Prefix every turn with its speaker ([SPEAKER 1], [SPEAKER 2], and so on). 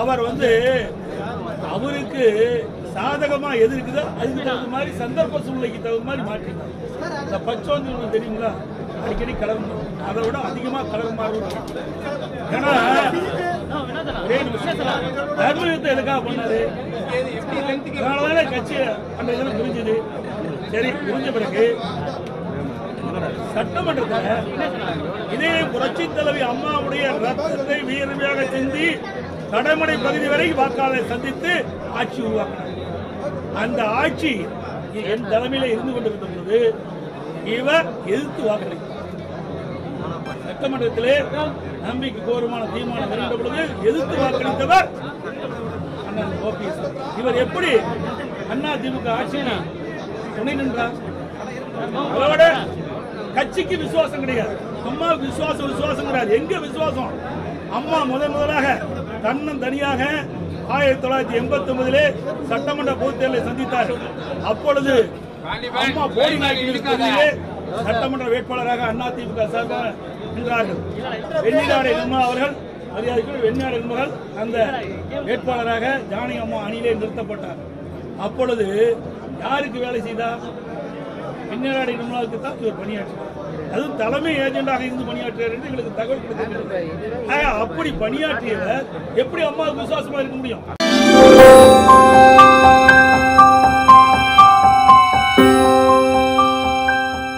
[SPEAKER 1] அவர் வந்து அவருக்கு சாதகமா எது இருக்குதோ அதுக்கு தகுந்த மாதிரி சந்தர்ப்ப சூழ்நிலைக்கு தகுந்த மாதிரி மாற்றிட்டார் இந்த பச்சோந்தி உங்களுக்கு தெரியுங்களா அடிக்கடி கலர் மாறும். அதை விட அதிகமா கலர் மாறும் ஏன்னா ஒரே நிமிஷம். தர்ம யுத்தம் எதுக்காக பண்ணாரு அதனாலதானே கட்சி அந்த இதில் பிரிஞ்சுது சரி பிரிஞ்ச பிறகு சட்டமன்றத்துல இதே புரட்சி தலைவி அம்மாவுடைய ரத்தத்தை வீரமையாக சிந்தி கடைமடை பகுதி வரை வாக்காளரை சந்தித்து ஆட்சி உருவாக்கினார் அந்த ஆட்சி என் தலைமையில இருந்து கொண்டிருந்த பொழுது இவர் எதிர்த்து வாக்களித்தார் சட்டமன்றத்திலே நம்பிக்கை கோருமான தீர்மானம் இருந்த பொழுது எதிர்த்து வாக்களித்தவர் அண்ணன் ஓபிஎஸ் இவர் எப்படி அண்ணா திமுக ஆட்சியில் துணை நின்றார் அதோட கட்சிக்கு விசுவாசம் கிடையாது அம்மாவுக்கு விசுவாசம் விசுவாசம் கிடையாது எங்க விசுவாசம் அம்மா முதன் முதலாக தன்னன் தனியாக ஆயிரத்தி தொள்ளாயிரத்தி எண்பத்தி ஒன்பதிலே சட்டமன்ற பொதுத் தேர்தலை சந்தித்தார் அப்பொழுது அம்மா போடி நாயக்கர்களே சட்டமன்ற வேட்பாளராக அதிமுக சார்பாக நின்றார்கள் வெண்ணிலாடை நிர்மலா அவர்கள் மரியாதைக்குரிய வெண்ணிலாடை நிர்மகள் அந்த வேட்பாளராக ஜானகி அம்மா அணியிலே நிறுத்தப்பட்டார் அப்பொழுது யாருக்கு வேலை செய்தார் பின்னராடை நிர்மலாவுக்கு தான் இவர் பணியாற்றினார் அதுவும் தலைமை ஏஜென்டாக இருந்து பணியாற்றினார் என்று எங்களுக்கு தகவல் கிடைத்திருக்கிறது ஆக, அப்படி பணியாற்றியவர் எப்படி அம்மாவுக்கு விசுவாசமா இருக்க முடியும்